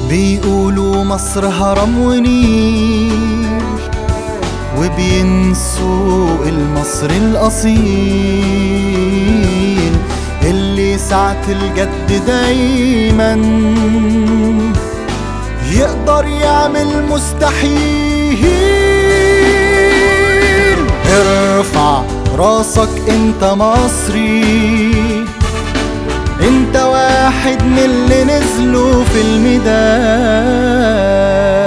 بيقولوا مصر هرم ونيل وبينسوا المصري الأصيل اللي ساعة الجد دايما يقدر يعمل مستحيل ارفع راسك انت مصري انت واحد من اللي نزلوا في الميدان